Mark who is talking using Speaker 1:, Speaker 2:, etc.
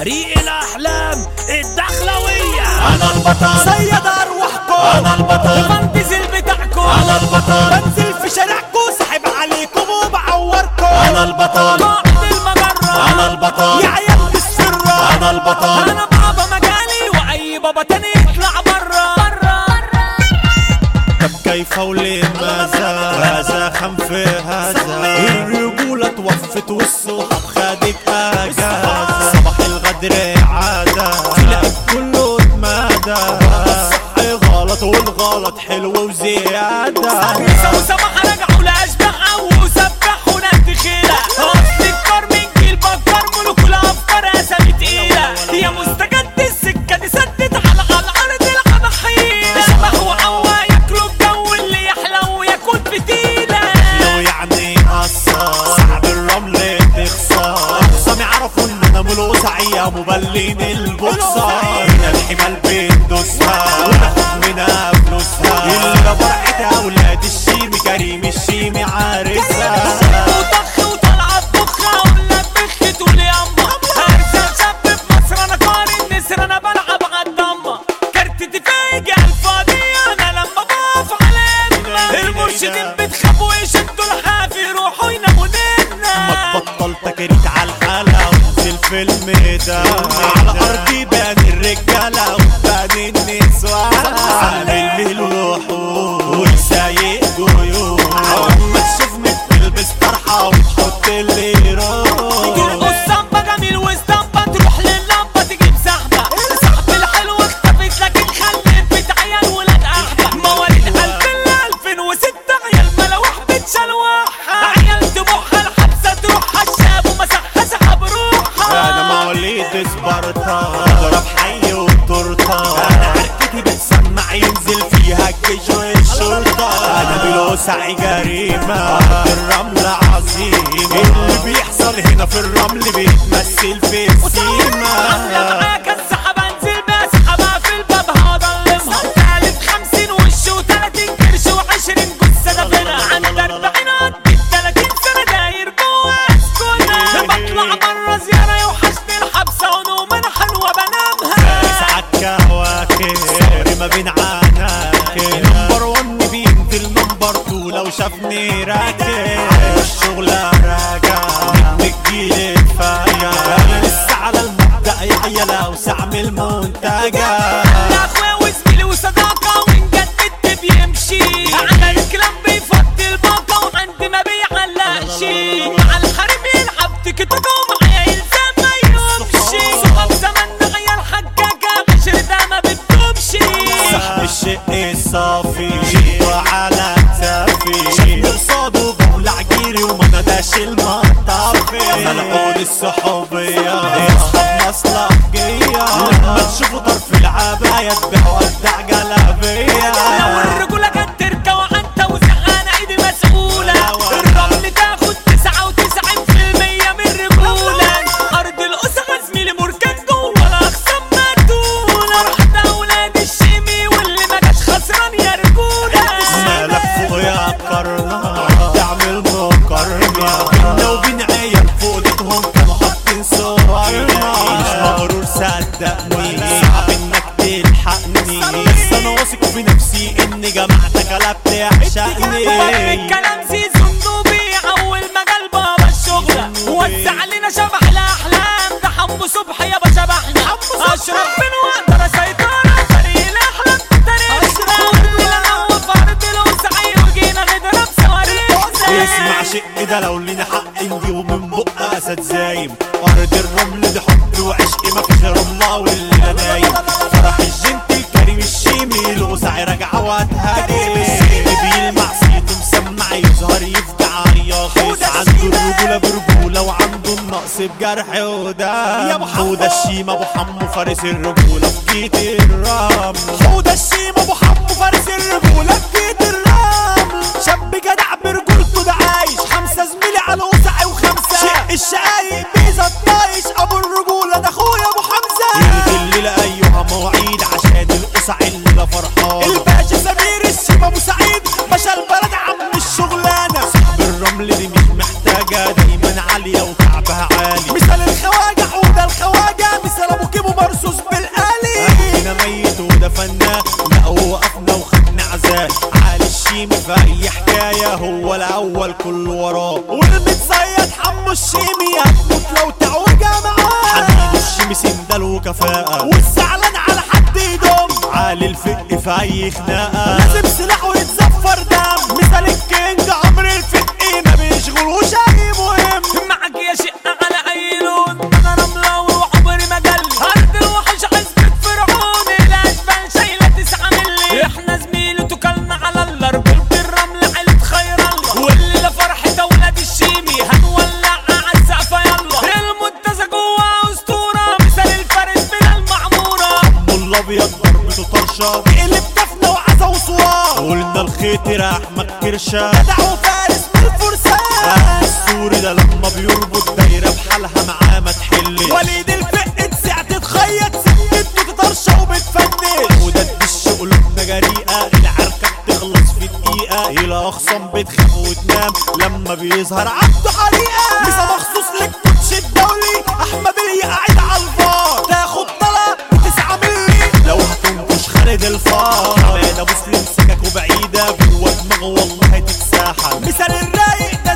Speaker 1: فريق الاحلام الدخلوية
Speaker 2: انا البطل
Speaker 3: سيد ارواحكم
Speaker 2: انا البطل
Speaker 3: بنزل بتاعكم
Speaker 2: انا البطل
Speaker 3: بنزل في شارعكم ساحب عليكم وبعوركم
Speaker 2: انا البطل
Speaker 3: قائد المجرة
Speaker 2: انا البطل
Speaker 3: يا عيال بالسرة
Speaker 2: انا البطل
Speaker 3: انا بابا مجالي واي بابا تاني يطلع برا برا
Speaker 2: طب كيف ولماذا هذا خم في هذا الرجولة توفت والصحاب خدت اجازة صباح الغدر عادة تلاقي كله اتمادى الصح غلط والغلط حلو وزيادة
Speaker 3: عيسى وسماح رجعوا لاشباح وسبحوا ناد خيلة اصل الكار من جيل بكر ملوك الافكار اسامي تقيلة يا مستجد السكة دي سدت على على الارض العبحية شبح وعوا ياكلوا الجو اللي يحلى وياكل فتيلة
Speaker 2: لو يعني قصة صعب الرمل تخسر اخصام يعرفوا ان انا ملوسعية مبلين البوكسر من الحمال بندوسها وناخد منها فلوسها الا فرحتها ولاد الشيمي كريم الشيمي عارسها
Speaker 3: وطخ وطلع الطخة ولبخت تقول ياما ارسل شاب في مصر انا قارن نسر انا بلعب عالضمة كارتتي فايق الفاضية انا لما بقف على المرشدين بتخافوا يشدوا الحافي يروحوا يناموا
Speaker 2: ما
Speaker 3: ننا
Speaker 2: تبطل تكريت على الحالة وانزل فيلم ده على ارضي بان الرجالة وبان النسوان عامل الوحوش وسايق جيوب اما تشوفني بتلبس طرحة وتحط اللي يروح
Speaker 3: القصامبة جميل واسطمبة تروح لللمبة تجيب سحبة صاحب الحلو اختفت لكن خلفت عيال ولاد احبة مواليد الف الفين وستة عيال ملاوح بتشلوحها عيال تبوحها الحبسة تروحها الشاب ومسحها سحب روحها
Speaker 2: انا مواليد سبارتا ضرب حي وتورته انا حركتي بتسمع ينزل فيها الجيش والشرطة انا بلوسعي جريمة الرمل عظيم اللي بيحصل هنا في الرمل بيتمثل في
Speaker 3: احلى
Speaker 2: السيما
Speaker 3: معاك السحب انزل بسحبها في الباب هضلمها تالت خمسين وش وتلاتين قرش وعشرين جثة دفنها عند اربعين قد التلاتين سنة داير جوا اسكنها بطلع برا زيارة يوحشني الحبسة ونوم انا حلوة بنامها
Speaker 2: ساعات كواكب صبري ما بين عناكب نمبر ون بينزل نمبر تو لو شافني راكب الشغلة راجع من الجيل اتفاجأ انا لسه على المبدأ يا عيالة وسعمل منتجة
Speaker 3: يا اخويا وزميلي وصداقة ونجدد بيمشي على الكلام بيفضي الباقة وعندي ما بيعلقش مع الحريم يلعب تيك توك ومعايا يلزم ما يمشي صحاب زمان عيال حجاجة عشر ده ما بتدوبش
Speaker 2: صاحب الشق الصافي وعلى كتافي شفت قصاده بولع جيري وما نداش المطافي ملعون الصحوبية اصحاب مصلحجية لما تشوفوا طرف العباية تبيعوا ودع جلابية
Speaker 3: لو الرجولة جت تركة وعنتة وزعانة ايدي مسؤولة الرمل تاخد تسعة وتسعين في المية من الرجولة أرض الأسرة زميلي مركز جوه الأخصام مقتولة رحت أولاد الشيمي واللي ما جاش خسران يا رجولة
Speaker 2: مالك فوق يا قرنا تعمل مقارنة بينا وبين عيال فوقتهم كانوا حاطين صورنا مش مغرور صدقني صعب انك تلحقني بس انا واثق في نفسي ان جماعتك لا بتعشقني
Speaker 3: بره الكلام زيزو النوبي أول مجال بابا الشغلة وزع لنا شبح الأحلام ده حمو صبحي يابا شبحنا أشرف من وأقدر أسيطر على فريق الأحلام بطريقتنا ودينا نوف أرض الوسعي وجينا نضرب صواريخ
Speaker 2: اسمع شق ده لو لينا حق نجيبه من بق اسد زايم ارض الرمل دي حب وعشق مفيش رمله والليله نايم فرح الجنتل كريم الشيمي الوسع راجعه وهتهاجم بيلمع صيته مسمع يظهر يفجع ياخص عنده الرجوله برجوله وعنده النقص بجرح وده يا ابو حوده الشيمه ابو حمو فارس الرجوله في جيت الرمل حوده الشيمه ابو حمو فارس الرجوله في جيت الرمل شاب جدع برجولته ده عايش خمسة زميلي على وسعي وخمسة شق الشقايق بيزا الطايش ابو الرجولة ده اخويا ابو حمزة الليلة ايها مواعيد عشان القصع الليلة فرحان الباشا سمير الشيم ابو سعيد باشا البلد عم الشغلانة صاحب الرمل دي مش محتاجة دايما عالية وكعبها عالي مثال الخواجة حودة الخواجة مثال في اي حكاية هو الاول كل وراه والمتصيد حمو الشيمي هتموت لو تعوجها معاه حميد الشيمي سندل وكفاءة والزعلان على حد يدوم عالي الفق في اي خناقة لازم سلاحه يتزفر دم مثال الكينج عمرو الفقي ما بيشغلوش اي مهم
Speaker 3: معك يا شقة على اي لون انا رملة وعمري ما جل ارض الوحش عزبة فرعون الاشبال شايلة تسعة ملي احنا زميل وتكلنا على الله رجولة الرمل عيلة خير الله والليلة فرحة ولاد الشيمي هنولع عالسقفة يلا المنتزه جوا اسطورة مثال الفارس من المعمورة
Speaker 2: ابو الابيض ضربته طرشه بقلب دفنه وعزا وصوار قلنا الخيط راح مكرشه جدع وفارس من الفرسان السوري ده لما بيربط دايره بحالها معاه ما تحلش وليد الفق تسع تتخيط سكته تطرشه وبتفنش وده الدش قلوبنا جريئه العركه بتخلص في دقيقه الى اخصام بتخاف وتنام لما بيظهر عنده حريقه مسا مخصوص للكوتش الدولي احمد اللي قاعد على الفار تاخد طلع بتسعة ملي لو هتنكش خالد الفار عماد ابو سليم سكك وبعيده جوه دماغه والله تتساحل مثال الرايق ده